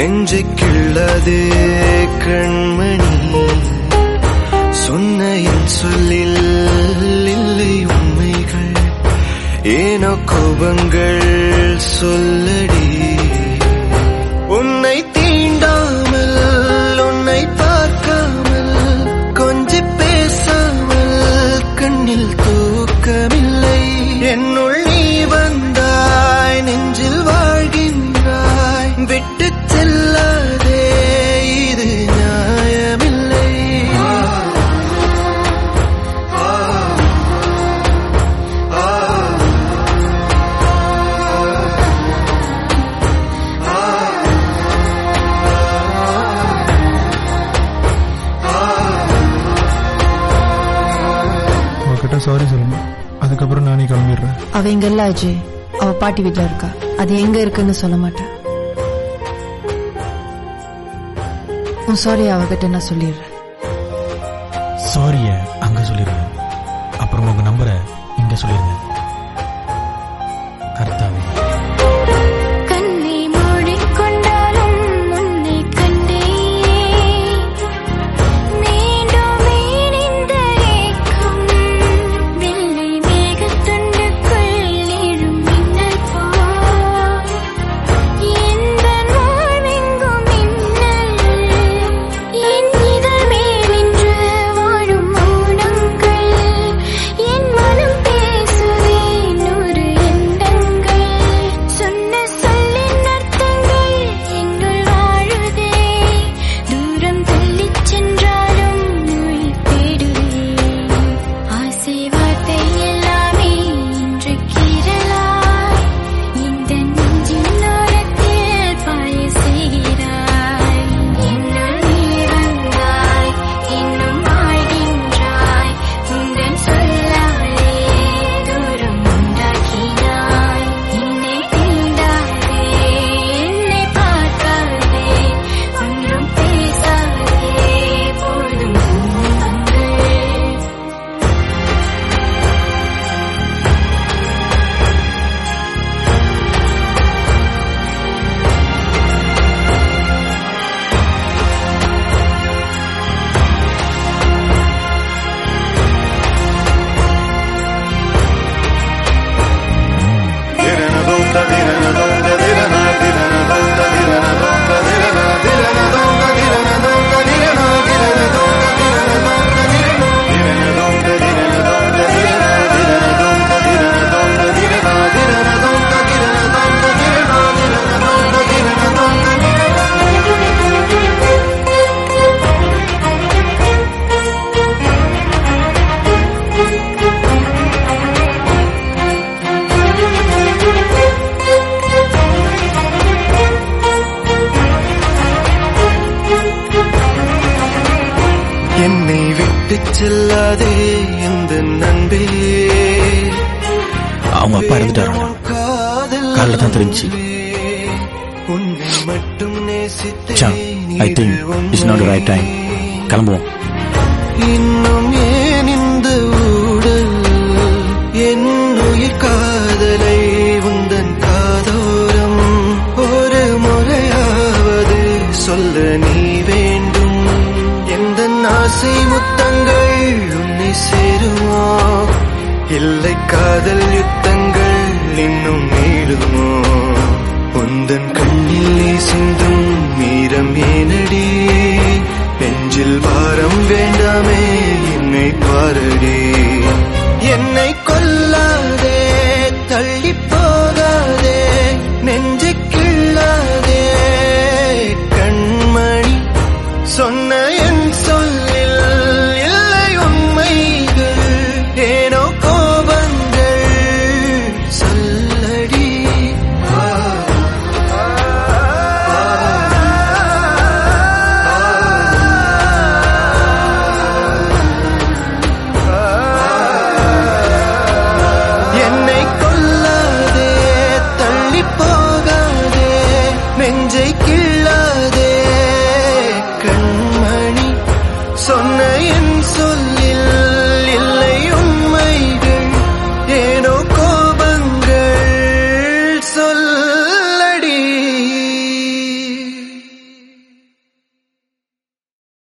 நெஞ்சை கிள்ளதே கண்மணி சொன்ன என் சொல்லில் இல்லை உண்மைகள் ஏனோ கோபங்கள் சொல்லடி உன்னை தீண்டாமல் உன்னை பார்க்காமல் கொஞ்சி பேசாமல் கண்ணில் தூக்கமில்லை என்னுள் நீ வந்தாய் நெஞ்சில் வாழ்கின்றாய் விட்டு செல்லாதே இது நியாயமில்லை அவகிட்ட சாரி சொல்லணும் அதுக்கப்புறம் நானே கிளம்பிடுறேன் அவ இங்க இல்ல அஜய் அவ பாட்டி வீட்ல இருக்கா அது எங்க இருக்குன்னு சொல்ல மாட்டேன் உன் சாரி அவகிட்ட நான் சொல்லிடுறேன் சாரிய அங்க சொல்லிருங்க அப்புறம் உங்க நம்பரை இங்க சொல்லிருங்க கர்த்தாவே கண்ணை மூடிக்கொண்டாலும் உன்னை கண்டேன் மீண்டுமே இந்த ஏக்கம் வெள்ளை மேகத்துண்டுக்குள் எழும் மின்னல் போல் எந்த வாழ்வெங்கும் மின்னல் என் இதழ் மேல் நின்று வாழும் மௌனங்கள் என் மனம் பேசுதே நூறு எண்ணங்கள் சொன்ன சொல்லின் அர்த்தங்கள் என்னுள் வாழுதே தூரம் தள்ளிச் சென்றாலும் உயிர் தேடுவேன் ஆசை வார்த்தை எல்லாமே இன்று கீறலாய் இந்த நெஞ்சின் ஓரத்தில் பாய செய்கிறாய் என்னுள் நீ வந்தாய் இன்னும் வாழ்கின்றாய் உந்தன் சொல்லாலே தூரம் உண்டாக்கினாய் என்னை தீண்டாதே என்னை பார்க்காதே ஒன்றும் பேசாதே போதும் துன்பங்கள் என்னை விட்டு செல்லாதே இந்த நண்பே அவங்க அப்பா இறந்துட்டாராண்டா காதல் காலைல தான் தெரிஞ்சுச்சு. உன்னை மட்டும் நேசித்தேன் ச்சா, I think it's not the right time. கிளம்புவோம் இன்னும் ஏன் இந்த ஊடல் என் உயிர் காதலை உந்தன் காதோரம் ஒரு முறையாவது சொல்ல நீ வேண்டும் எந்த ஆசை முத்தங்கள் உன்னை சேருமோ இல்லை காதல் யுத்தங்கள் இன்னும் நீளுமோ உந்தன் கண்ணில் சிந்தும் மீரம் ஏனடி நெஞ்சில் பாரம் வேண்டாமே என்னை பாரடி என்னை கொல்லாதே தள்ளி போகாதே நெஞ்சை கிள்ளாதே கண்மணி சொன்ன என் சொல்லில் இல்லை உண்மைகள் ஏனோ கோபங்கள் சொல்லடி என்னை கொல்லாதே தள்ளி போகாதே நெஞ்சை கிள்ளாதே கண்மணி சொன்ன என் சொல்